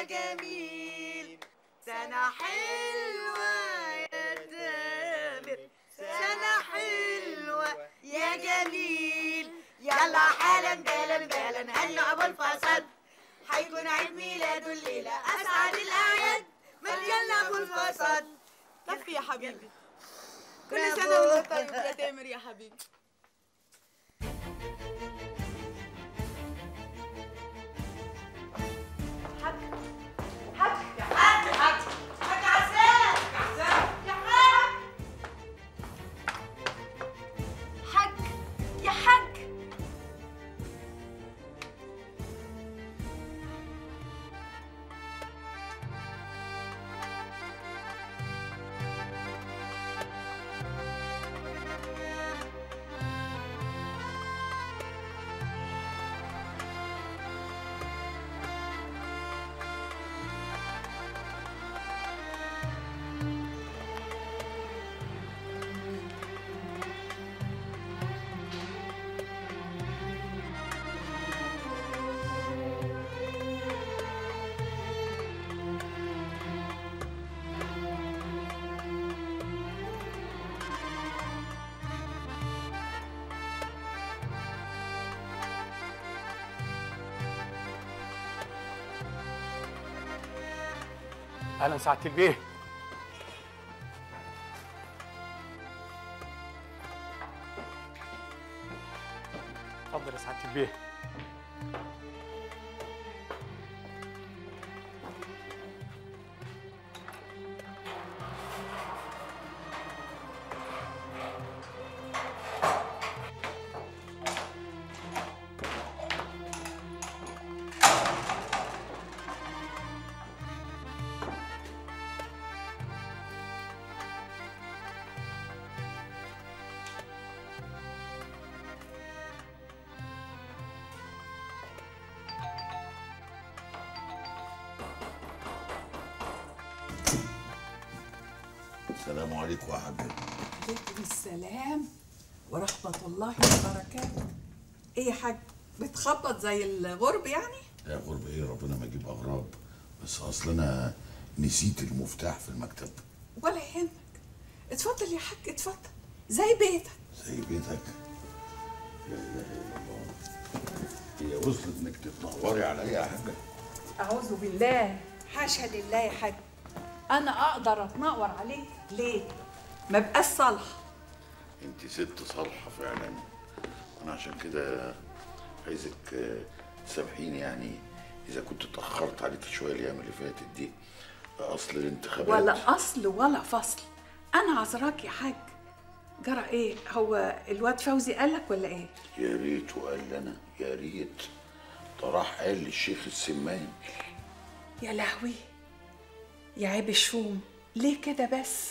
يا جميل سنة حلوة يا تامر سنة حلوة يا جميل يلا حالا بالا بالا هنوا ابو الفصل حيكون عيد ميلاده الليلة اسعد الاعياد مليان ابو الفصل كفي يا حبيبي كل برافو. سنة وانت طيب يا تامر يا حبيبي حاج يا حاج اهلا سعاده البيه اتفضل يا سعاده البيه السلام عليكم يا حاج عليكم السلام ورحمة الله وبركاته ايه يا حاج بتخبط زي الغرب يعني يا غرب ايه ربنا ما يجيب اغراب بس اصل انا نسيت المفتاح في المكتب ولا يهمك اتفضل يا حاج اتفضل زي بيتك زي بيتك لا اله الا الله هي وصلت انك تتنوري عليا يا حاجه أعوذ بالله حاشا لله يا حاج أنا أقدر أتنور عليك ليه؟ ما بقاش صالحة انت ست صالحه فعلا انا عشان كده عايزك آه، تسامحيني يعني اذا كنت اتاخرت عليك شويه الايام اللي فاتت دي اصل الانتخابات ولا أصل ولا فصل أنا عذراك يا حاج جرى إيه؟ هو الواد فوزي قالك ولا إيه؟ يا ريت وقال لنا يا ريت ده راح قال للشيخ السمان يا لهوي يا عيب الشوم ليه كده بس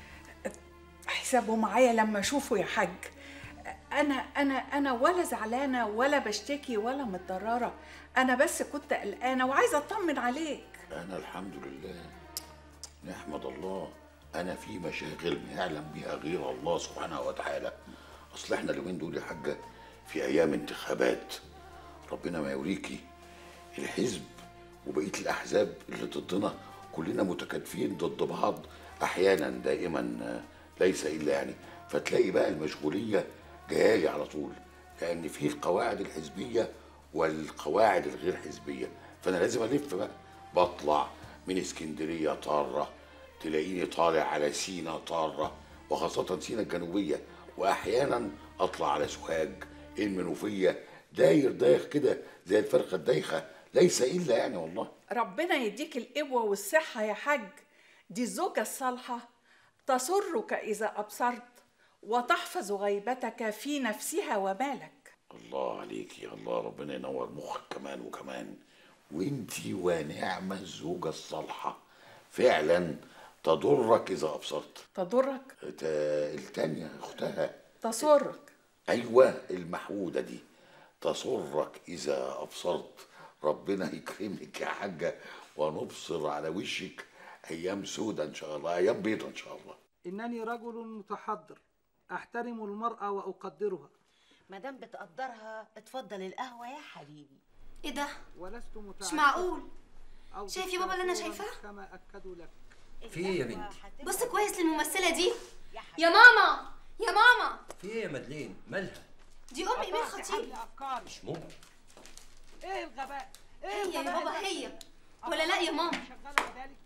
حسابه معايا لما اشوفه يا حاج انا انا انا ولا زعلانه ولا بشتكي ولا متضرره انا بس كنت قلقانه وعايزه اطمن عليك انا الحمد لله نحمد الله انا في مشاغل ما يعلم بها غير الله سبحانه وتعالى اصل احنا اليومين دول يا حاجه في ايام انتخابات ربنا ما يوريكي الحزب وبقيه الاحزاب اللي ضدنا كلنا متكاتفين ضد بعض احيانا دائما آه، ليس الا يعني فتلاقي بقى المشغوليه جايه على طول لان في القواعد الحزبيه والقواعد الغير حزبيه فانا لازم الف بقى بطلع من اسكندريه طاره تلاقيني طالع على سينا طاره وخاصه سينا الجنوبيه واحيانا اطلع على سوهاج المنوفيه داير دايخ كده زي الفرخه الدايخه ليس الا يعني والله ربنا يديك القوه والصحه يا حاج دي الزوجه الصالحه تسرك اذا ابصرت وتحفظ غيبتك في نفسها ومالك الله عليك يا الله ربنا ينور مخك كمان وكمان وانتي ونعم الزوجة الصالحة فعلا تضرك إذا أبصرت تضرك ت- التانية أختها تسرك أيوة المحودة دي تسرك إذا أبصرت ربنا يكرمك يا حاجة ونبصر على وشك أيام سودة إن شاء الله أيام بيضة إن شاء الله إنني رجل متحضر أحترم المرأة وأقدرها مادام بتقدرها اتفضل القهوة يا حبيبي ايه ده ولست مش متعسفا معقول أو شايف يا بابا اللي أنا دكتورا شايفاه؟ كما أكدوا لك في ايه يا بنتي؟ بص كويس للممثلة دي يا ماما يا ماما في ايه يا مدلين؟ مالها؟ دي أم إيميل خطيب أفكاري مش ممكن إيه الغباء؟ إيه هي يا الغباء بابا ده؟ هي ولا لا يا ماما شغالة بدالي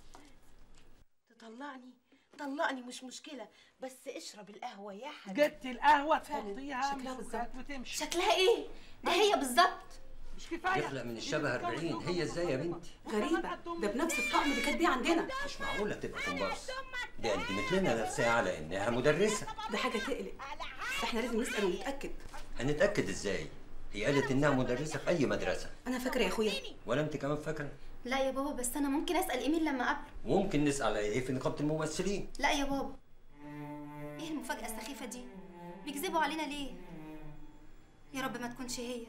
تطلعني طلقني مش مشكلة بس اشرب القهوة يا حبيبي جبت القهوة تحطيها شكلها من بالظبط. السكات وتمشي شكلها إيه؟ ده هي بالظبط مش كفاية يخلق من الشبه 40 هي ازاي يا بنتي؟ غريبة ده بنفس الطقم اللي كانت بيه عندنا مش معقولة تبقى كومبارس دي قدمت لنا نفسها على انها مدرسة ده حاجة تقلق احنا لازم نسأل ونتأكد هنتأكد ازاي؟ هي قالت انها مدرسة في اي مدرسة أنا فاكرة يا أخويا ولا انت كمان فاكرة؟ لا يا بابا بس أنا ممكن أسأل إيميل لما أقابله ممكن نسأل على ايه في نقابة الممثلين لا يا بابا ايه المفاجأة السخيفة دي؟ بيكذبوا علينا ليه؟ يا رب ما تكونش هي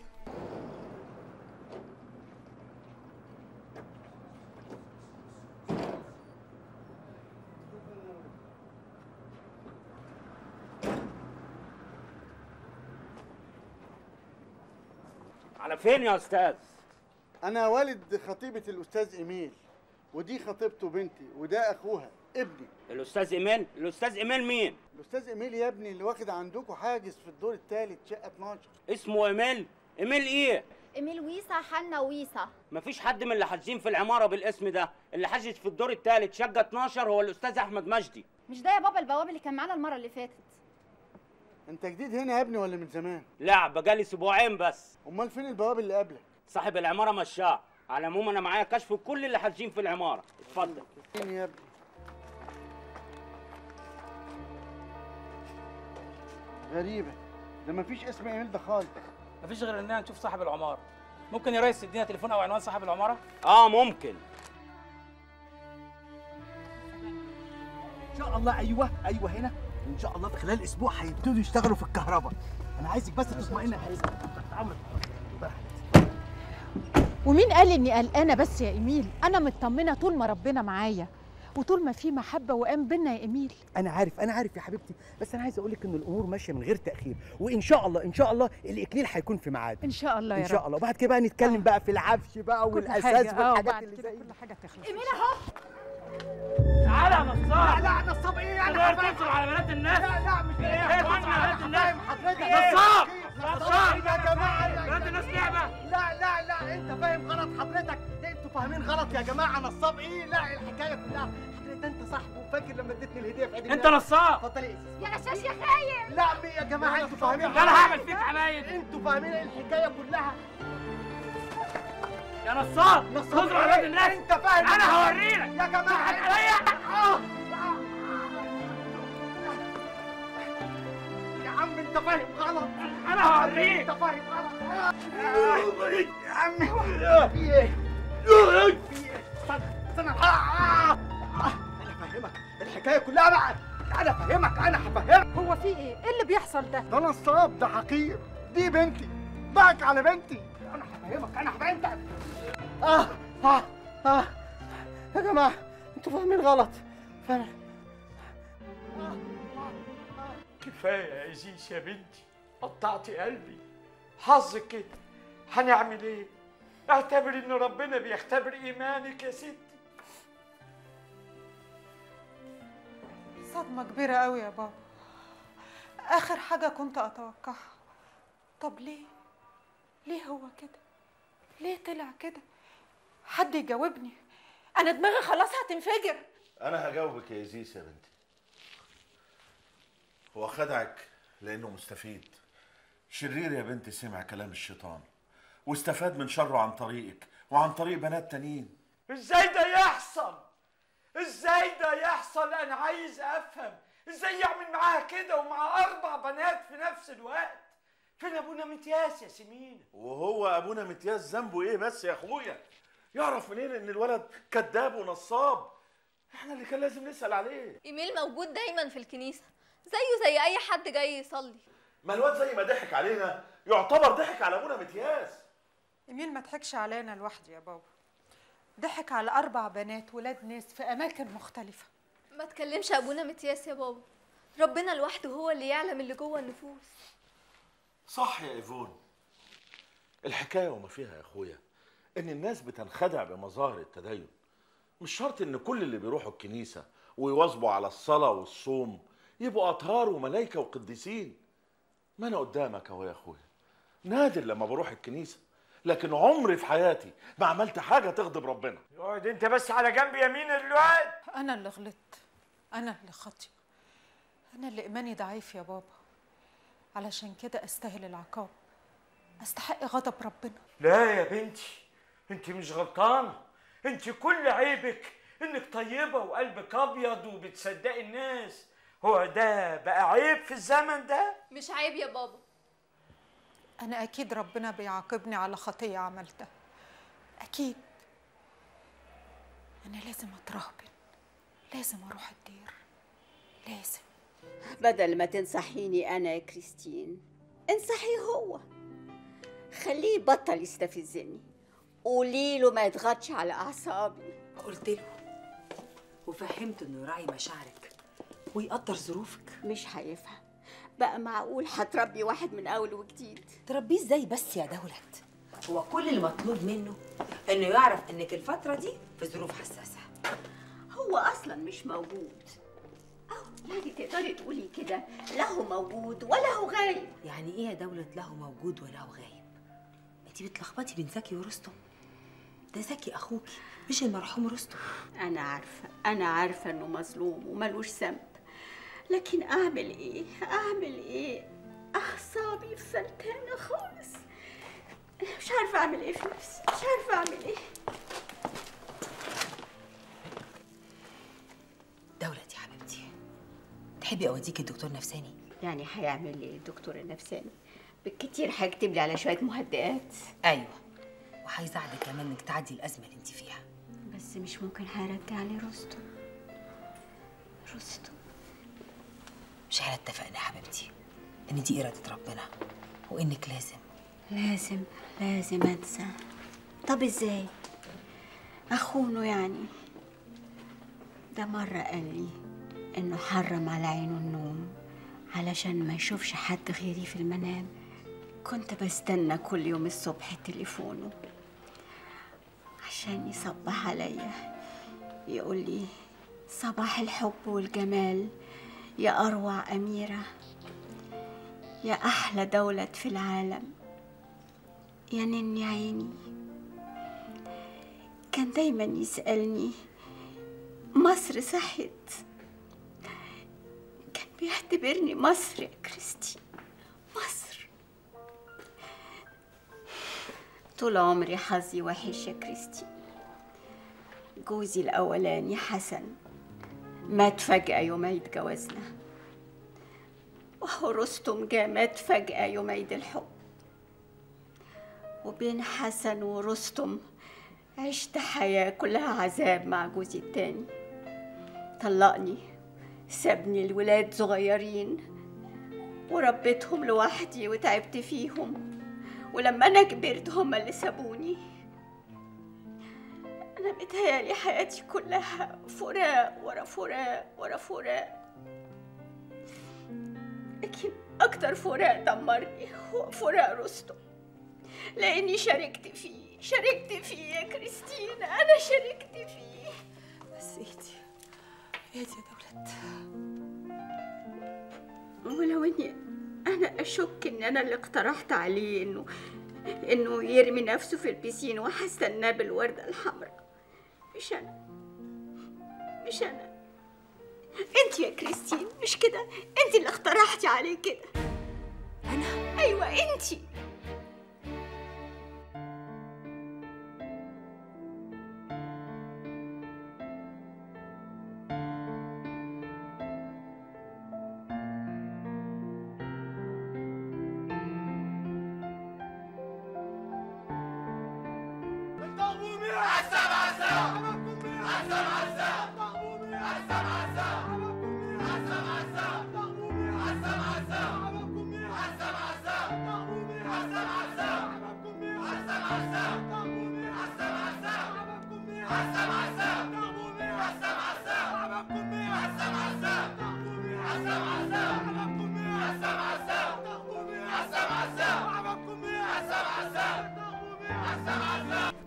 على فين يا استاذ أنا والد خطيبة الأستاذ إيميل ودي خطيبته بنتي وده أخوها ابني الاستاذ ايميل الاستاذ ايميل مين الأستاذ إيميل يا ابني اللي واخد عندكم حاجز في الدور الثالث شقة 12 اسمه ايميل ايميل ايه ايميل ويسا حنا ويسا مفيش حد من اللي حاجزين في العماره بالاسم ده اللي حاجز في الدور الثالث شقه 12 هو الاستاذ احمد مجدي مش ده يا بابا البواب اللي كان معانا المره اللي فاتت أنت جديد هنا يا ابني ولا من زمان؟ لا بقالي اسبوعين بس أمال فين البواب اللي قبلك؟ صاحب العماره مشاه على العموم انا معايا كشف كل اللي حاجزين في العماره اتفضل فين يا ابني؟ غريبة ده مفيش اسم إيميل ده خالص مفيش غير اننا نشوف صاحب العماره ممكن يا ريس تدينا تليفون او عنوان صاحب العماره اه ممكن ان شاء الله ايوه ايوه هنا ان شاء الله في خلال اسبوع هيبتدوا يشتغلوا في الكهرباء انا عايزك بس تطمئن يا حبيبي تعامل ومين قال اني قلقانه بس يا ايميل انا مطمنه طول ما ربنا معايا وطول ما في محبه وقام بينا يا ايميل انا عارف انا عارف يا حبيبتي بس انا عايز اقول لك ان الامور ماشيه من غير تاخير وان شاء الله ان شاء الله الاكليل هيكون في ميعاده ان شاء الله يا ان شاء رب الله وبعد كده بقى نتكلم بقى في العفش بقى كل والاساس حاجة، آه، والحاجات وبعد اللي كده زي كل حاجه تخلص ايميل اهو تعالى يا نصاب لا لا نصاب ايه تقدر انا تنصب على بنات الناس لا لا مش ايه ايه تنصب على بنات الناس حضرتك نصاب نصاب نصاب يا جماعه بنات الناس لعبه لا لا لا انت فاهم غلط حضرتك ده انتوا فاهمين غلط يا جماعه نصاب ايه لا الحكايه كلها حضرتك ده انت صاحبه فاكر لما اديتني الهديه في عيد انت الميلاد؟ نصاب اتفضلي يا سيدي يا غشاش يا خايب لا يا جماعه انتوا فاهمين ده انا هعمل فيك عمايل انتوا فاهمين الحكايه كلها يا نصاب نصاب على بنات ايه؟ الناس انت فاهم انا هوريلك يا جماعه تضحك عليا آه. يا عم انت فاهم غلط انا هوريك انت فاهم غلط يا عمي في ايه؟ في ايه؟ استنى استنى آه، آه. آه، انا فاهمك الحكايه كلها بقى انا فاهمك انا هفهمك هو في ايه ايه اللي بيحصل ده ده نصاب ده حقير دي بنتي ضحك على بنتي انا هفهمك انا هفهمك اه اه اه يا جماعه انتوا فاهمين غلط فاهم كفايه يا عزيز يا بنتي قطعتي قلبي حظك كده هنعمل ايه اعتبر ان ربنا بيختبر ايمانك يا ستي صدمة كبيرة قوي يا بابا آخر حاجة كنت أتوقعها طب ليه؟ ليه هو كده؟ ليه طلع كده؟ حد يجاوبني أنا دماغي خلاص هتنفجر انا هجاوبك يا ازيس يا بنتي هو خدعك لانه مستفيد شرير يا بنتي سمع كلام الشيطان واستفاد من شره عن طريقك وعن طريق بنات تانيين ازاي ده يحصل ازاي ده يحصل انا عايز افهم ازاي يعمل معاها كده ومع اربع بنات في نفس الوقت فين ابونا متياس يا سمينه وهو ابونا متياس ذنبه ايه بس يا اخويا يعرف منين ان الولد كذاب ونصاب احنا اللي كان لازم نسال عليه ايميل موجود دايما في الكنيسة زيه زي اي حد جاي يصلي ما الواد زي ما ضحك علينا يعتبر ضحك على ابونا متياس إيميل ما ضحكش علينا لوحدي يا بابا ضحك على أربع بنات ولاد ناس في أماكن مختلفة ما تكلمش ابونا متياس يا بابا ربنا لوحده هو اللي يعلم اللي جوه النفوس صح يا ايفون الحكايه وما فيها يا اخويا ان الناس بتنخدع بمظاهر التدين مش شرط ان كل اللي بيروحوا الكنيسه ويواظبوا على الصلاه والصوم يبقوا اطهار وملائكه وقديسين ما انا قدامك اهو يا اخويا نادر لما بروح الكنيسه لكن عمري في حياتي ما عملت حاجه تغضب ربنا اقعد انت بس على جنب يمين الواد انا اللي غلطت انا اللي خاطئه انا اللي ايماني ضعيف يا بابا علشان كده استاهل العقاب استحق غضب ربنا لا يا بنتي انت مش غلطانه انت كل عيبك انك طيبه وقلبك ابيض وبتصدقي الناس هو ده بقى عيب في الزمن ده مش عيب يا بابا انا اكيد ربنا بيعاقبني على خطيه عملتها اكيد انا لازم اترهبن لازم اروح الدير لازم بدل ما تنصحيني أنا يا كريستين انصحيه هو خليه يبطل يستفزني قولي له ما يضغطش على أعصابي قلت له وفهمته انه يراعي مشاعرك ويقدر ظروفك مش هيفهم بقى معقول هتربي واحد من أول وجديد تربيه ازاي بس يا دولت هو كل المطلوب منه انه يعرف انك الفتره دي في ظروف حساسه هو أصلا مش موجود أو يعني تقدري تقولي كده لا هو موجود ولا هو غايب يعني ايه يا دولة له موجود ولا هو غايب انت بتلخبطي بين زكي ورستم ده زكي اخوكي مش المرحوم رستم أنا عارفة أنا عارفة إنه مظلوم وملوش ذنب لكن أعمل إيه؟ أعمل إيه؟ أعصابي فلتانة خالص أنا مش عارفة أعمل إيه في نفسي مش عارفة أعمل إيه دولت يا حبيبتي تحبي اوديكي الدكتور نفساني يعني هيعمل إيه الدكتور النفساني؟ بالكتير هيكتب لي على شوية مهدئات ايوه وهيساعدك كمان انك تعدي الازمه اللي انت فيها بس مش ممكن هيرجع لي رستم رستم مش احنا اتفقنا يا حبيبتي ان دي اراده ربنا وانك لازم لازم لازم أنسى طب إزاي؟ أخونه يعني ده مرة قال لي إنه حرم على عينه النوم علشان ما يشوفش حد غيري في المنام كنت بستنى كل يوم الصبح تليفونه عشان يصبح عليا يقول لي صباح الحب والجمال يا أروع أميرة يا أحلى دولة في العالم يا نني عيني كان دايما يسألني مصر صحت كان بيعتبرني مصر يا كريستي مصر طول عمري حظي وحش يا كريستي جوزي الأولاني حسن مات فجأة يوم عيد جوازنا وهو رستم جه مات فجأة يوم عيد الحب وبين حسن ورستم عشت حياة كلها عذاب مع جوزي التاني طلقني سابني الولاد صغيرين وربيتهم لوحدي وتعبت فيهم ولما أنا كبرت هما اللي سابوني أنا متهيألي حياتي كلها فراق ورا فراق ورا فراق لكن أكتر فراق دمرني هو فراق رستم لأني شاركت فيه شاركت فيه يا كريستين أنا شاركت فيه بس اهدي اهدي يا دولت ولو اني انا اشك ان انا اللي اقترحت عليه انه انه يرمي نفسه في البيسين وهستناه بالورده الحمراء مش انا مش انا انت يا كريستين مش كده انت اللي اقترحتي عليه كده انا ايوه انت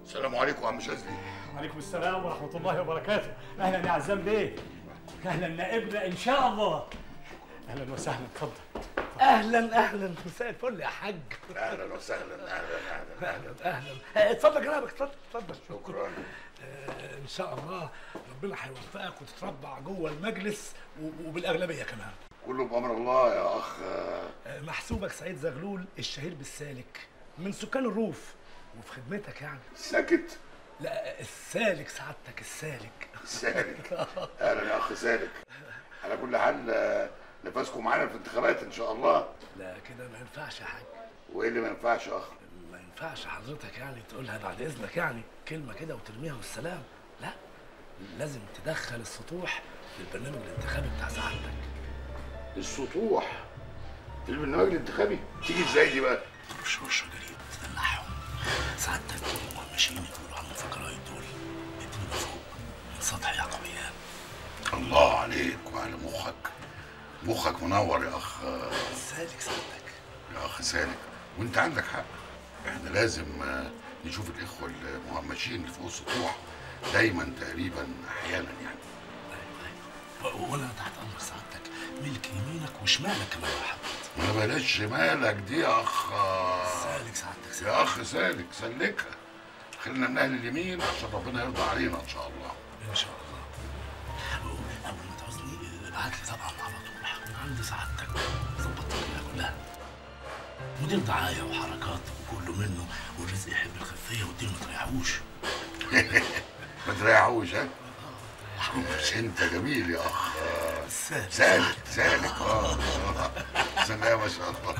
السلام عليكم يا عم شاذلي وعليكم السلام ورحمة الله وبركاته أهلا يا عزام بيه أهلا نائبنا إن شاء الله أهلا وسهلا اتفضل اهلا اهلا مساء الفل يا حاج اهلا وسهلا اهلا اهلا اهلا اهلا آه، اتفضل جنابك اتفضل اتفضل شكرا آه، ان شاء الله ربنا هيوفقك وتتربع جوه المجلس و- وبالاغلبيه كمان كله بامر الله يا اخ آه، محسوبك سعيد زغلول الشهير بالسالك من سكان الروف وفي خدمتك يعني ساكت لا السالك سعادتك السالك سالك اهلا يا اخ سالك على كل حال آه، نفسكم معانا في الانتخابات ان شاء الله لا كده ما ينفعش يا حاج وايه اللي ما ينفعش يا اخ ما ينفعش حضرتك يعني تقولها بعد اذنك يعني كلمه كده وترميها والسلام لا لازم تدخل السطوح للبرنامج الانتخابي بتاع سعادتك السطوح في البرنامج الانتخابي تيجي ازاي دي بقى رش رش جريد تدلعهم سعادتك ماشيين يقولوا عن الفقراء دول ادينا فوق من سطح يعقوبيان الله عليك وعلى مخك مخك منور يا اخ سالك سعادتك يا اخ سالك وانت عندك حق احنا لازم آه، نشوف الاخوه المهمشين اللي فوق السطوح دايما تقريبا احيانا يعني وانا تحت امر سعادتك ملك يمينك وشمالك كمان يا حبيبي ما بلاش شمالك دي يا اخ سالك سعادتك يا اخ سالك سلكها خلينا من اهل اليمين عشان ربنا يرضى علينا ان شاء الله ان شاء الله اول ما تعوزني ابعت لي طبعا على طول من عند سعادتك ظبط الدنيا كلها مدير دعايه وحركات وكله منه والرزق يحب الخفيه والدين ما تريحوش ما تريحوش ها مش انت جميل يا اخ سالك سالك سالك اه آه. بسم الله ما شاء الله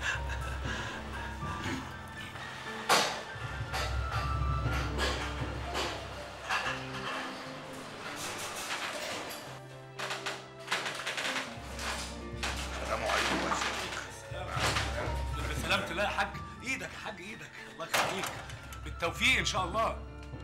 السلام عليكم يا سيدي بسلامة الله يا حاج ايدك يا حاج ايدك الله يخليك بالتوفيق ان شاء الله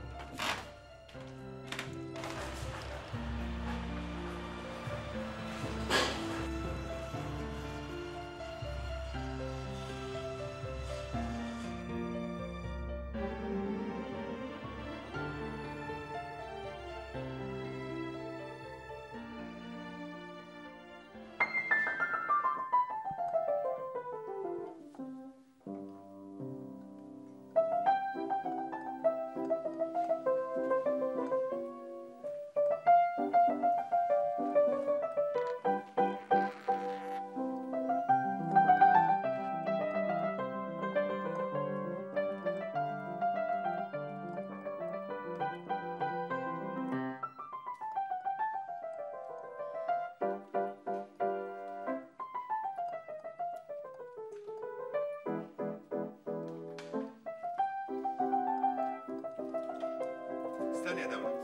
استنى يا دولت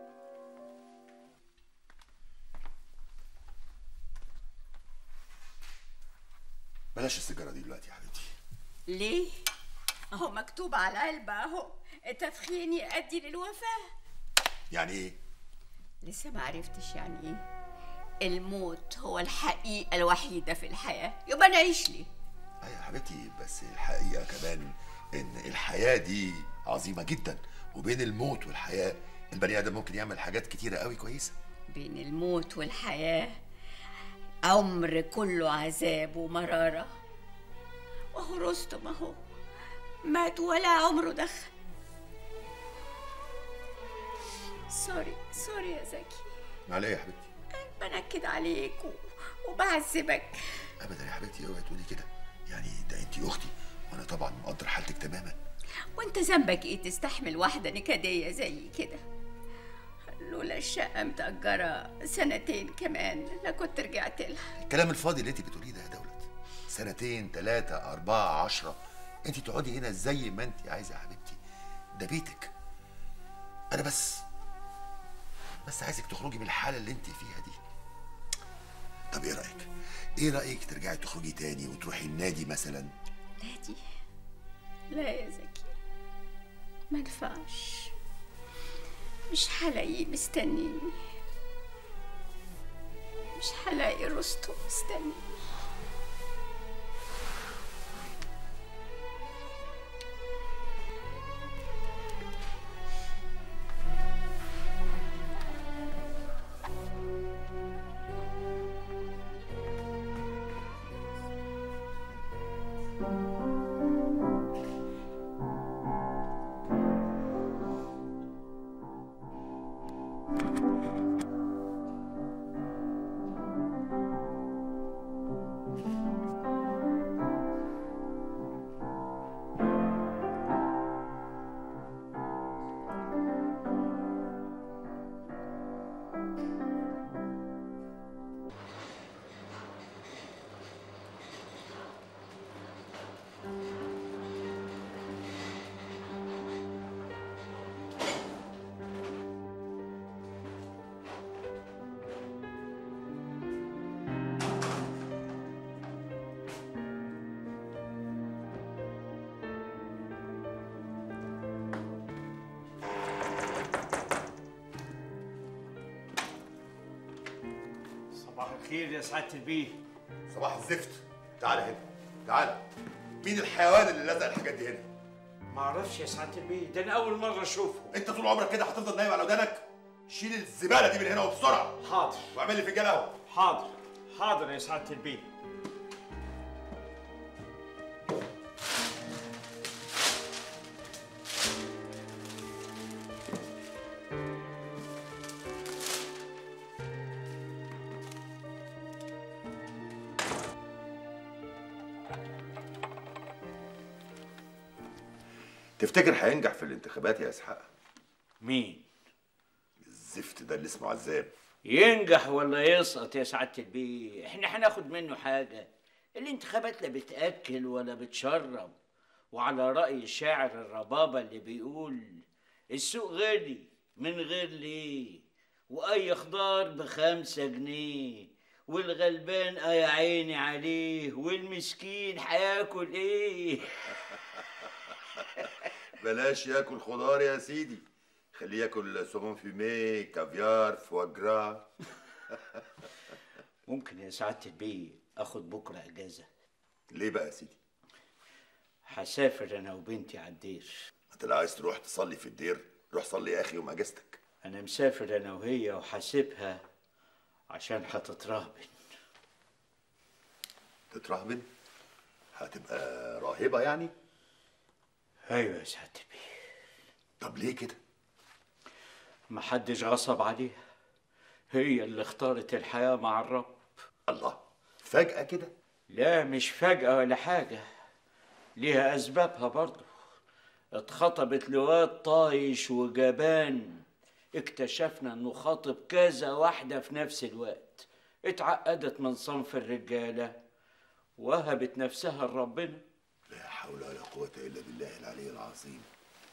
بلاش السيجاره دي دلوقتي يا حبيبتي ليه؟ اهو مكتوب على العلبة اهو التدخين يؤدي للوفاة يعني ايه لسه ما عرفتش يعني ايه الموت هو الحقيقة الوحيدة في الحياة يبقى نعيش ليه ايوه يا حبيبتي بس الحقيقه كمان ان الحياه دي عظيمه جدا وبين الموت والحياه البني ادم ممكن يعمل حاجات كتيره قوي كويسه بين الموت والحياة عمر كله عذاب ومرارة وهو رستم اهو مات ولا عمره دخل سوري سوري يا زكي على ايه يا حبيبتي بنكد عليك و... وبعذبك ابدا يا حبيبتي اوعي تقولي كده يعني ده انت اختي وانا طبعا مقدر حالتك تماما وانت ذنبك ايه تستحمل واحدة نكدية زي كده لولا الشقة متأجرة سنتين كمان لا كنت رجعت لها الكلام الفاضي اللي انت بتقوليه ده يا دولت سنتين ثلاثة أربعة عشرة انت تقعدي هنا زي ما انت عايزة يا حبيبتي ده بيتك أنا بس بس عايزك تخرجي من الحالة اللي انت فيها دي طب ايه رأيك؟ ايه رأيك ترجعي تخرجي تاني وتروحي النادي مثلا؟ نادي لا يا زكي ما ينفعش مش هلاقيه مستنيني مش هلاقي رستم مستنيني الخير يا سعاده البيه صباح الزفت تعال هنا تعال مين الحيوان اللي لزق الحاجات دي هنا ما اعرفش يا سعاده البيه ده انا اول مره اشوفه انت طول عمرك كده هتفضل نايم على ودانك شيل الزباله دي من هنا وبسرعه حاضر واعمل لي فنجان قهوه حاضر حاضر يا سعاده البيه تفتكر هينجح في الانتخابات يا اسحاق مين الزفت ده اللي اسمه عزام ينجح ولا يسقط يا سعاده البيه احنا هناخد منه حاجه الانتخابات لا بتاكل ولا بتشرب وعلى راي الشاعر الربابه اللي بيقول السوق غالي من غير ليه واي خضار بخمسة جنيه والغلبان اه يا عيني عليه والمسكين هياكل ايه بلاش ياكل خضار يا سيدي خليه ياكل سومون فيمي كافيار فواجرا ممكن يا سعاده البيه اخد بكره اجازه ليه بقى يا سيدي هسافر انا وبنتي على الدير انت لو عايز تروح تصلي في الدير روح صلي يا اخي يوم اجازتك انا مسافر انا وهي وحاسبها عشان هتترهبن تترهبن هتبقى راهبه يعني ايوه يا سعاده البيه طب ليه كده محدش غصب عليها هي اللي اختارت الحياه مع الرب الله فجاه كده لا مش فجأة ولا حاجة ليها أسبابها برضه اتخطبت لواد طايش وجبان اكتشفنا انه خاطب كذا واحدة في نفس الوقت اتعقدت من صنف الرجالة وهبت نفسها لربنا لا حول ولا قوه الا بالله العلي العظيم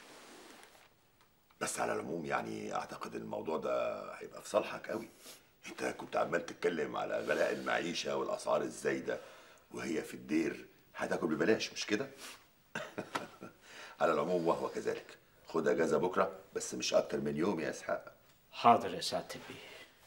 بس على العموم يعني اعتقد الموضوع ده هيبقى في صالحك قوي انت كنت عمال تتكلم على غلاء المعيشه والاسعار الزايده وهي في الدير هتاكل ببلاش مش كده على العموم وهو كذلك خد اجازه بكره بس مش اكتر من يوم يا اسحاق حاضر يا سعادة البيه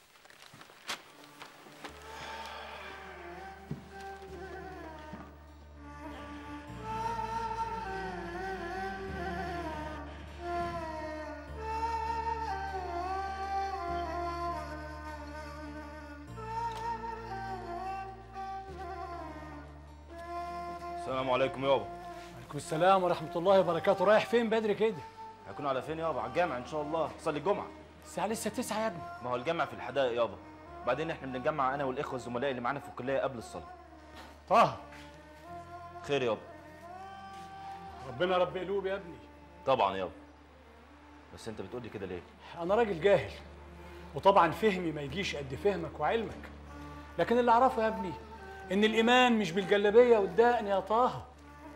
السلام عليكم يابا عليكم السلام ورحمة الله وبركاته رايح فين بدري كده؟ هكون على فين يابا على الجامع ان شاء الله صلي الجمعه الساعة لسه تسعة يا ابني ما هو الجامع في الحدائق يابا بعدين احنا بنتجمع انا والاخوه الزملاء اللي معانا في الكليه قبل الصلاه طه خير يابا ربنا رب قلوب يا ابني طبعا يابا بس انت بتقول لي كده ليه أنا راجل جاهل وطبعا فهمي ما يجيش قد فهمك وعلمك لكن اللي أعرفه يا ابني إن الإيمان مش بالجلابية والدقن يا طه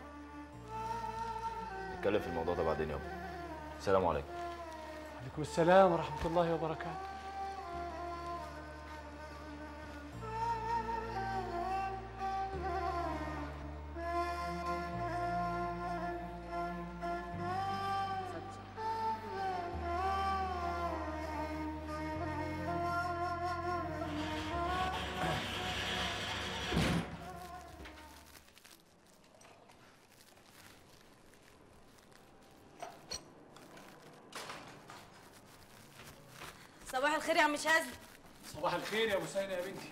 نتكلم في الموضوع ده بعدين يابا السلام عليكم عليكم السلام ورحمة الله وبركاته صباح الخير يا عم شاذلي صباح الخير يا أبو سينا يا بنتي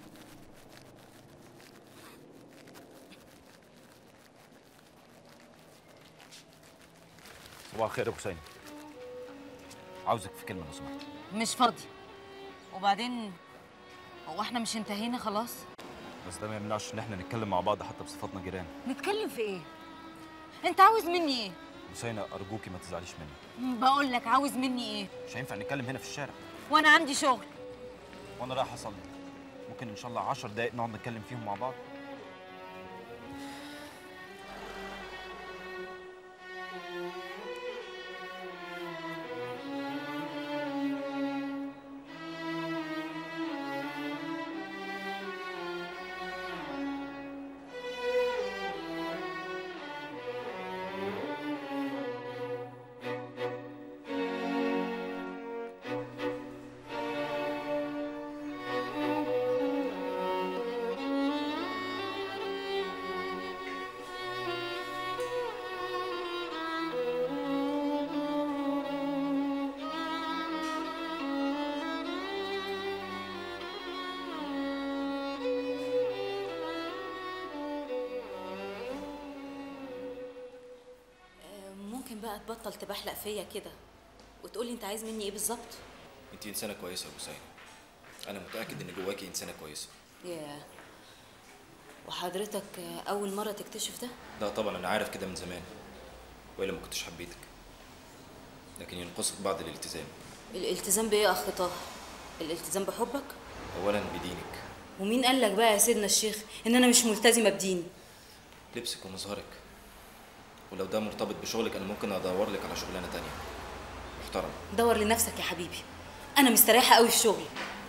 صباح الخير يا ابو حسين عاوزك في كلمه لو سمحت مش فاضي وبعدين هو احنا مش انتهينا خلاص بس ده ما يمنعش ان احنا نتكلم مع بعض حتى بصفتنا جيران نتكلم في ايه انت عاوز مني ايه حسين ارجوكي ما تزعليش مني بقول لك عاوز مني ايه مش هينفع نتكلم هنا في الشارع وانا عندي شغل وانا رايح اصلي ممكن ان شاء الله 10 دقايق نقعد نتكلم فيهم مع بعض بقى تبطل تبحلق فيا كده وتقولي انت عايز مني ايه بالظبط انت انسانه كويسه يا بوسينه انا متاكد ان جواكي انسانه كويسه ياه وحضرتك اول مره تكتشف ده لا طبعا انا عارف كده من زمان والا ما كنتش حبيتك لكن ينقصك بعض الالتزام الالتزام بايه يا اخ طه الالتزام بحبك اولا بدينك ومين قال لك بقى يا سيدنا الشيخ ان انا مش ملتزمه بديني لبسك ومظهرك ولو ده مرتبط بشغلك انا ممكن ادور لك على شغلانه تانية محترم دور لنفسك يا حبيبي انا مستريحه قوي في شغلي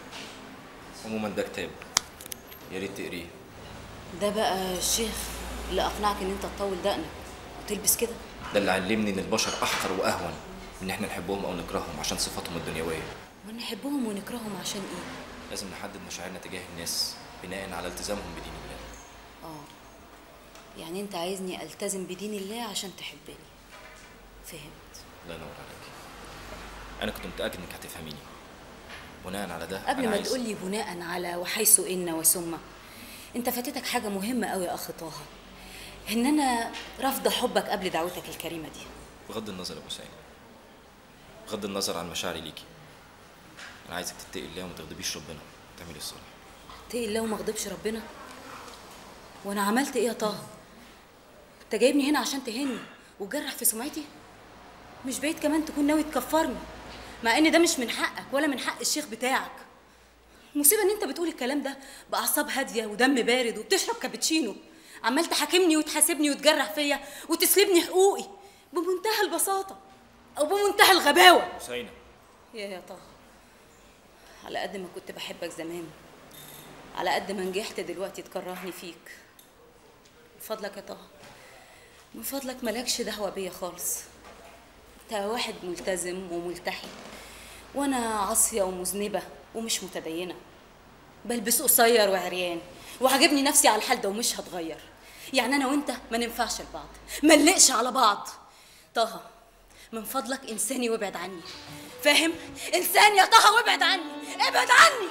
عموما ده كتاب يا ريت تقريه ده بقى الشيخ اللي اقنعك ان انت تطول دقنك وتلبس كده ده اللي علمني ان البشر احقر واهون من ان احنا نحبهم او نكرههم عشان صفاتهم الدنيويه ونحبهم ونكرههم عشان ايه لازم نحدد مشاعرنا تجاه الناس بناء على التزامهم بدين الله اه يعني انت عايزني التزم بدين الله عشان تحبني فهمت الله ينور عليك انا كنت متاكد انك هتفهميني بناء على ده قبل أنا ما عايز- تقولي بناء على وحيث ان وثم انت فاتتك حاجه مهمه قوي يا اخ طه ان انا رافضه حبك قبل دعوتك الكريمه دي بغض النظر يا ابو سعيد بغض النظر عن مشاعري ليكي انا عايزك تتقي الله وما تغضبيش ربنا تعملي الصالح اتقي الله وما اغضبش ربنا وانا عملت ايه يا طه انت جايبني هنا عشان تهني وتجرح في سمعتي مش بعيد كمان تكون ناوي تكفرني مع ان ده مش من حقك ولا من حق الشيخ بتاعك المصيبه ان انت بتقول الكلام ده باعصاب هاديه ودم بارد وبتشرب كابتشينو عمال تحاكمني وتحاسبني وتجرح فيا وتسلبني حقوقي بمنتهى البساطه او بمنتهى الغباوه حسينه يا يا طه على قد ما كنت بحبك زمان على قد ما نجحت دلوقتي تكرهني فيك من فضلك يا طه من فضلك مالكش دعوة بيا خالص انت واحد ملتزم وملتحي وانا عاصية ومذنبة ومش متدينة بلبس قصير وعريان وعجبني نفسي على الحال ده ومش هتغير يعني انا وانت ما ننفعش لبعض ما نلقش على بعض طه من فضلك انساني وابعد عني فاهم انسان يا طه وابعد عني ابعد عني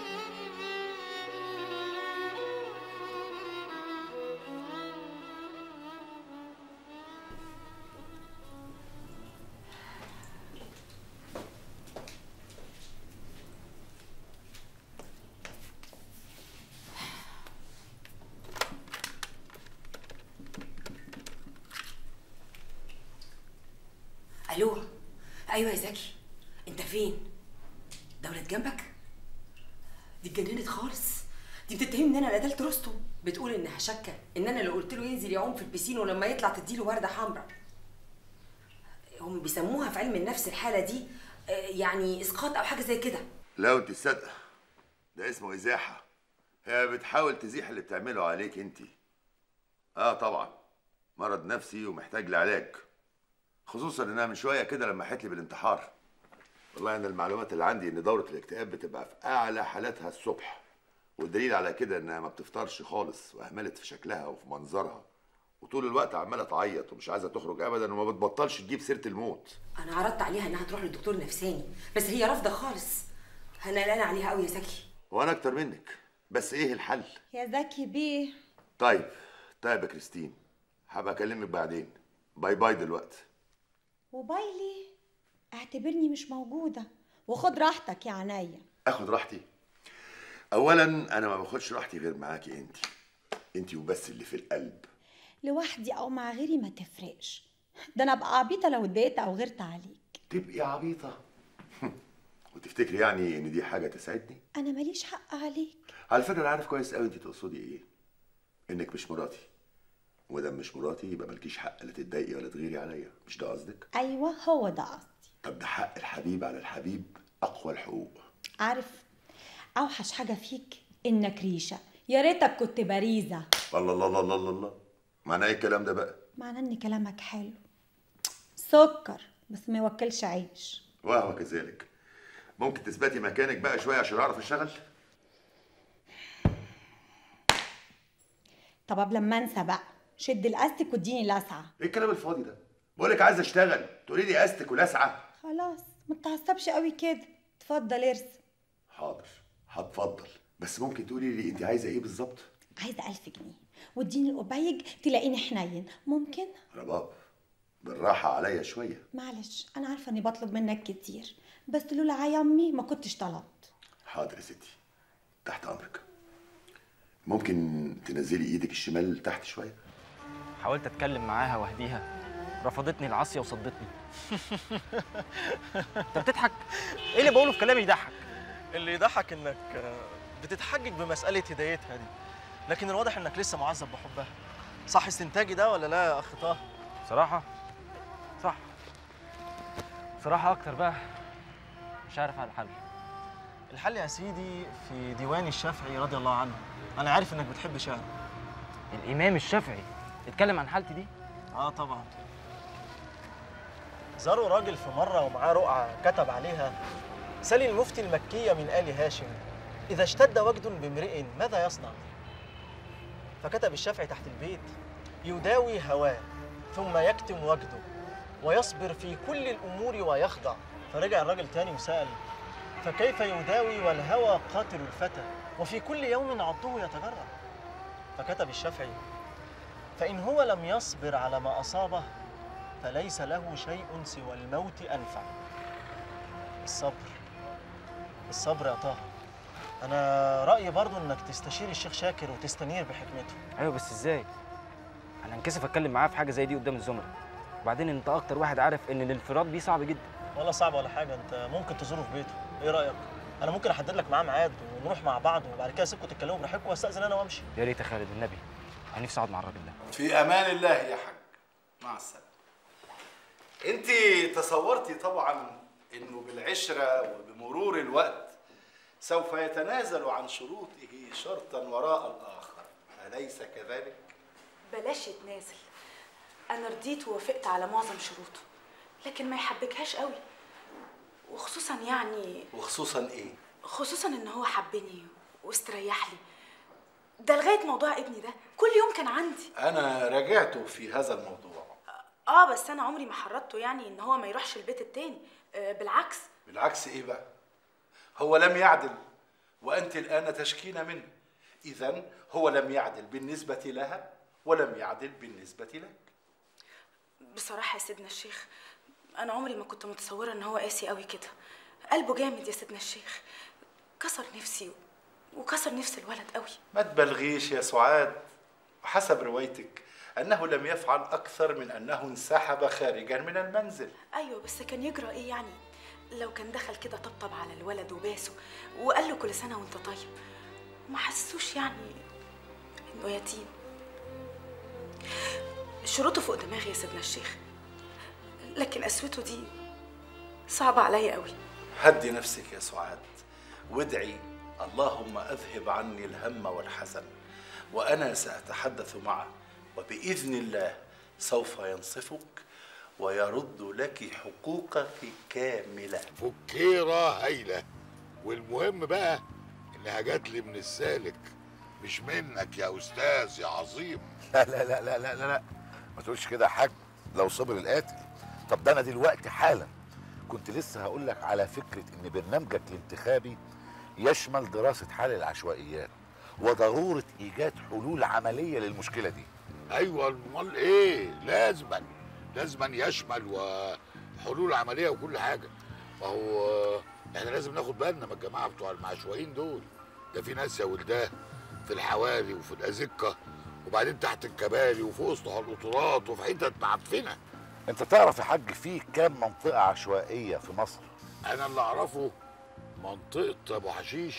الو ايوه يا زكي انت فين دولة جنبك دي اتجننت خالص دي بتتهمني ان انا اللي قتلت رستم بتقول انها شاكه ان انا اللي قلت له ينزل يعوم في البسين ولما يطلع تديله ورده حمراء هم بيسموها في علم النفس الحاله دي آه، يعني اسقاط او حاجه زي كده لا وانت صادقه ده اسمه ازاحه هي بتحاول تزيح اللي بتعمله عليك انت اه طبعا مرض نفسي ومحتاج لعلاج خصوصا انها من شويه كده لمحت لي بالانتحار والله انا المعلومات اللي عندي ان دوره الاكتئاب بتبقى في اعلى حالاتها الصبح والدليل على كده انها ما بتفطرش خالص واهملت في شكلها وفي منظرها وطول الوقت عماله تعيط ومش عايزه تخرج ابدا وما بتبطلش تجيب سيره الموت انا عرضت عليها انها تروح للدكتور نفساني بس هي رافضه خالص انا قلقانه عليها قوي يا زكي وانا اكتر منك بس ايه الحل يا زكي بيه طيب طيب يا كريستين هبقى اكلمك بعدين باي باي دلوقتي وبايلي اعتبرني مش موجودة وخد راحتك يا عينيا اخد راحتي اولا انا ما باخدش راحتي غير معاكي انت انت وبس اللي في القلب لوحدي او مع غيري ما تفرقش ده انا ابقى عبيطة لو اتضايقت او غيرت عليك تبقي عبيطه وتفتكري يعني ان دي حاجه تسعدني انا ماليش حق عليك على فكره انا عارف كويس قوي انت تقصدي ايه انك مش مراتي ومادام مش مراتي يبقى مالكيش حق لا تتضايقي ولا تغيري عليا مش ده قصدك ايوه هو ده قصدي طب ده حق الحبيب على الحبيب اقوى الحقوق عارف اوحش حاجة فيك انك ريشة يا ريتك كنت باريزة الله الله الله الله الله, الله. معناه ايه الكلام ده بقى معناه ان كلامك حلو سكر بس ما يوكلش عيش وهو كذلك ممكن تثبتي مكانك بقى شويه عشان اعرف اشتغل طب قبل ما انسى بقى شد الاستك واديني لسعة ايه الكلام الفاضي ده بقولك عايز اشتغل تقولي لي استك ولسعه خلاص ما تتعصبش قوي كده اتفضل ارسم حاضر هتفضل بس ممكن تقولي لي انت عايزه ايه بالظبط عايزة ألف جنيه واديني القبيج تلاقيني حنين ممكن رباب بالراحه عليا شويه معلش انا عارفه اني بطلب منك كتير بس لولا عيا امي ما كنتش طلبت حاضر يا ستي تحت امرك ممكن تنزلي ايدك الشمال تحت شويه حاولت اتكلم معاها واهديها رفضتني العاصيه وصدتني انت بتضحك ايه اللي بقوله في كلامي يضحك اللي يضحك انك آه، بتتحجج بمسألة هدايتها دي لكن الواضح انك لسه معذب بحبها صح استنتاجي ده ولا لا يا اخ طه؟ صراحه صح صراحه اكتر بقى مش عارف على الحل الحل يا سيدي في ديوان الشافعي رضي الله عنه انا عارف انك بتحب شعره الامام الشافعي اتكلم عن حالتي دي اه طبعا زاروا راجل في مرة ومعاه رقعة كتب عليها سل المفتي المكية من آل هاشم إذا اشتد وجد بامرئ ماذا يصنع؟ فكتب الشافعي تحت البيت يداوي هواه ثم يكتم وجده ويصبر في كل الأمور ويخضع فرجع الراجل تاني وسأل فكيف يداوي والهوى قاتل الفتى وفي كل يوم عضه يتجرع فكتب الشافعي فإن هو لم يصبر على ما أصابه فليس له شيء سوى الموت أنفع الصبر الصبر يا طه أنا رأيي برضو إنك تستشير الشيخ شاكر وتستنير بحكمته ايوه بس ازاي انا انكسف اتكلم معاه في حاجه زي دي قدام الزملاء وبعدين انت اكتر واحد عارف ان الانفراد دي صعب جدا ولا صعب ولا حاجة أنت ممكن تزوره في بيته إيه رأيك؟ أنا ممكن أحدد لك معاه ميعاد ونروح مع بعض وبعد كده أسيبكم تتكلموا براحتكم وأستأذن أنا وأمشي يا ريت يا خالد النبي انا نفسي اقعد مع الراجل ده في امان الله يا حاج مع السلامه انت تصورتي طبعا انه بالعشره وبمرور الوقت سوف يتنازل عن شروطه شرطا وراء الاخر اليس كذلك بلاش يتنازل انا رضيت ووافقت على معظم شروطه لكن ما يحبكهاش قوي وخصوصا يعني وخصوصا ايه خصوصا ان هو حبني واستريح لي ده لغايه موضوع ابني ده كل يوم كان عندي انا راجعت في هذا الموضوع اه بس انا عمري ما حرضته يعني ان هو ما يروحش البيت التاني آه بالعكس بالعكس ايه بقى هو لم يعدل وانت الان تشكين منه اذا هو لم يعدل بالنسبه لها ولم يعدل بالنسبه لك بصراحه يا سيدنا الشيخ انا عمري ما كنت متصوره ان هو قاسي قوي كده قلبه جامد يا سيدنا الشيخ كسر نفسي وكسر نفس الولد قوي ما تبلغيش يا سعاد وحسب روايتك انه لم يفعل اكثر من انه انسحب خارجا من المنزل ايوه بس كان يجرى ايه يعني لو كان دخل كده طبطب على الولد وباسه وقال له كل سنه وانت طيب وما حسوش يعني انه يتيم شروطه فوق دماغي يا سيدنا الشيخ لكن قسوته دي صعبه عليا قوي هدي نفسك يا سعاد وادعي اللهم اذهب عني الهم والحزن وانا ساتحدث معه وباذن الله سوف ينصفك ويرد لك حقوقك كامله فكيرة هايلة والمهم بقى انها جات لي من السالك مش منك يا استاذ يا عظيم لا لا لا لا لا لا, لا. ما تقولش كده يا حاج لو صبر القاتل طب ده انا دلوقتي حالا كنت لسه هقول لك على فكره ان برنامجك الانتخابي يشمل دراسه حل العشوائيات وضروره ايجاد حلول عمليه للمشكله دي ايوه امال ايه لازما لازما يشمل وحلول عمليه وكل حاجه ما هو احنا لازم ناخد بالنا من الجماعه بتوع المعشوائيين دول ده في ناس يا ولداه في الحواري وفي الازقه وبعدين تحت الكباري وفي وسط القطورات وفي حتت معفنه انت تعرف يا حاج في كام منطقه عشوائيه في مصر انا اللي اعرفه منطقه ابو حشيش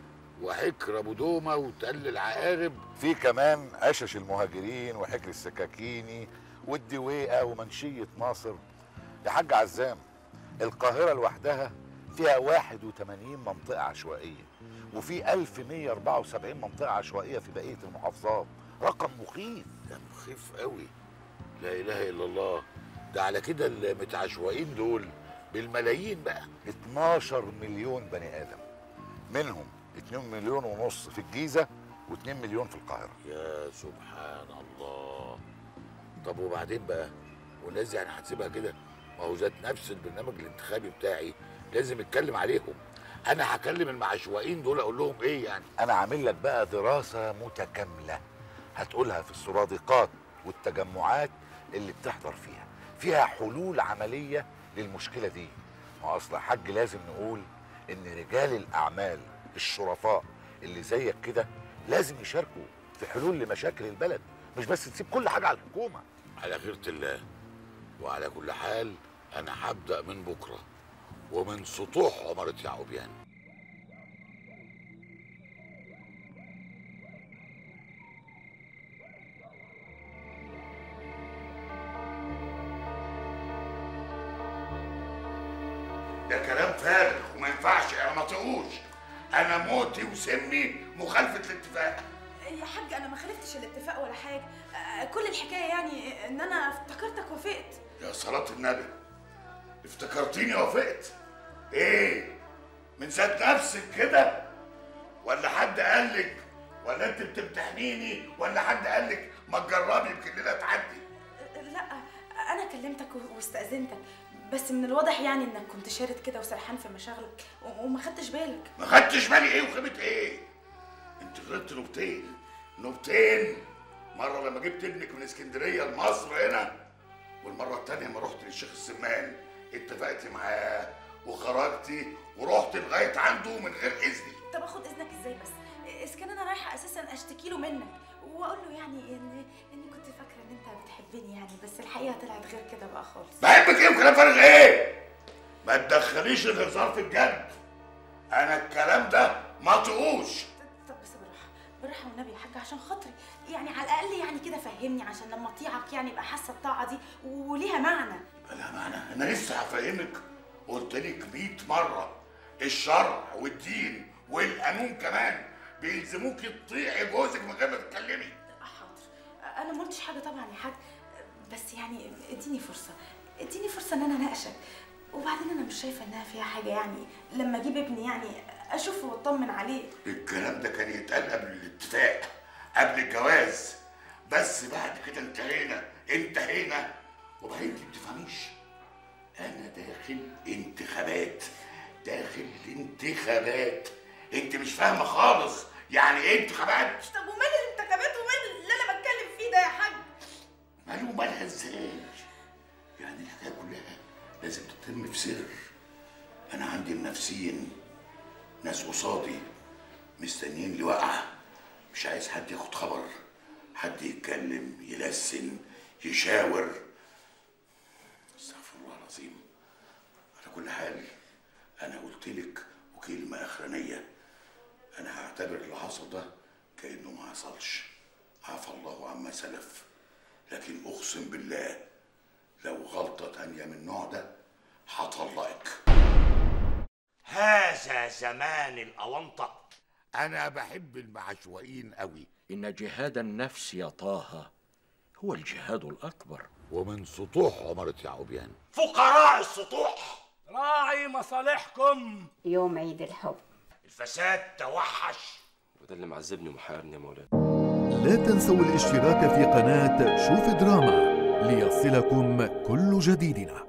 وحكر ابو دومه وتل العقارب في كمان عشش المهاجرين وحكر السكاكيني والدويقه ومنشيه ناصر يا حاج عزام القاهره لوحدها فيها 81 منطقه عشوائيه وفي 1174 منطقه عشوائيه في بقيه المحافظات رقم مخيف ده مخيف قوي لا اله الا الله ده على كده المتعشوائين دول بالملايين بقى 12 مليون بني ادم منهم 2 مليون ونص في الجيزه و2 مليون في القاهره يا سبحان الله طب وبعدين بقى والناس دي يعني هتسيبها كده ما هو ذات نفس البرنامج الانتخابي بتاعي لازم اتكلم عليهم انا هكلم المعشوائين دول اقول لهم ايه يعني انا عامل لك بقى دراسه متكامله هتقولها في السرادقات والتجمعات اللي بتحضر فيها فيها حلول عمليه للمشكله دي ما اصل يا حاج لازم نقول ان رجال الاعمال الشرفاء اللي زيك كده لازم يشاركوا في حلول لمشاكل البلد مش بس تسيب كل حاجه على الحكومه على خيرة الله وعلى كل حال انا هبدا من بكره ومن سطوح عماره يعقوبيان ده كلام فارغ وما ينفعش انا ما طيقوش انا موتي وسمي مخالفه الاتفاق يا حاج انا ما خالفتش الاتفاق ولا حاجه آه، كل الحكايه يعني ان انا افتكرتك وافقت يا صلاة النبي افتكرتيني وافقت ايه من ذات نفسك كده ولا حد قالك ولا انت بتمتحنيني ولا حد قالك ما تجربي يمكن ليله تعدي لا انا كلمتك و- واستاذنتك بس من الواضح يعني انك كنت شارد كده وسرحان في مشاغلك و- وما خدتش بالك ما خدتش بالي ايه وخيبه ايه انت غلطت نوبتين نوبتين مره لما جبت ابنك من اسكندريه لمصر هنا والمره التانيه لما رحت للشيخ السمان اتفقت معاه وخرجتي ورحت لغايه عنده من غير اذني طب اخد اذنك ازاي بس اذا كان انا رايحه اساسا اشتكي له منك واقول له يعني ان اني كنت فاكره ان انت بتحبني يعني بس الحقيقه طلعت غير كده بقى خالص بحبك ايه وكلام فارغ ايه ما تدخليش الهزار في الجد انا الكلام ده ما طقوش طب بس بالراحه بالراحه والنبي يا حاج عشان خاطري يعني على الاقل يعني كده فهمني عشان لما اطيعك يعني ابقى حاسه الطاعه دي وليها معنى لا معنى انا لسه هفهمك قلت لك 100 مره الشرع والدين والقانون كمان بيلزموكي تطيعي جوزك من غير ما تتكلمي انا ما قلتش حاجه طبعا يا حاج بس يعني اديني فرصه اديني فرصه ان انا اناقشك وبعدين انا مش شايفه انها فيها حاجه يعني لما اجيب ابني يعني اشوفه واطمن عليه الكلام ده كان يتقال قبل الاتفاق قبل الجواز بس بعد كده انتهينا انتهينا وبعدين انت بتفهميش انا داخل انتخابات داخل انتخابات انت مش فاهمه خالص يعني ايه انتخابات طب ومال الانتخابات ومال اللي انا بتكلم فيه ده يا حاج ماله مالها ازاي يعني الحكايه كلها لازم تتم في سر انا عندي منافسين ناس قصادي مستنيين لي وقعه مش عايز حد ياخد خبر حد يتكلم يلسن يشاور استغفر الله العظيم على كل حال انا قلت لك وكلمه اخرانيه انا هعتبر اللي حصل ده كانه ما حصلش عفى الله عما سلف لكن اقسم بالله لو غلطه تانيه من النوع ده هطلقك هذا زمان الأونطة أنا بحب المعشوقين قوي إن جهاد النفس يا طه هو الجهاد الأكبر ومن سطوح عمارة يعقوبيان فقراء السطوح راعي مصالحكم يوم عيد الحب الفساد توحش وده اللي معذبني ومحيرني يا مولانا لا تنسوا الاشتراك في قناة شوف دراما ليصلكم كل جديدنا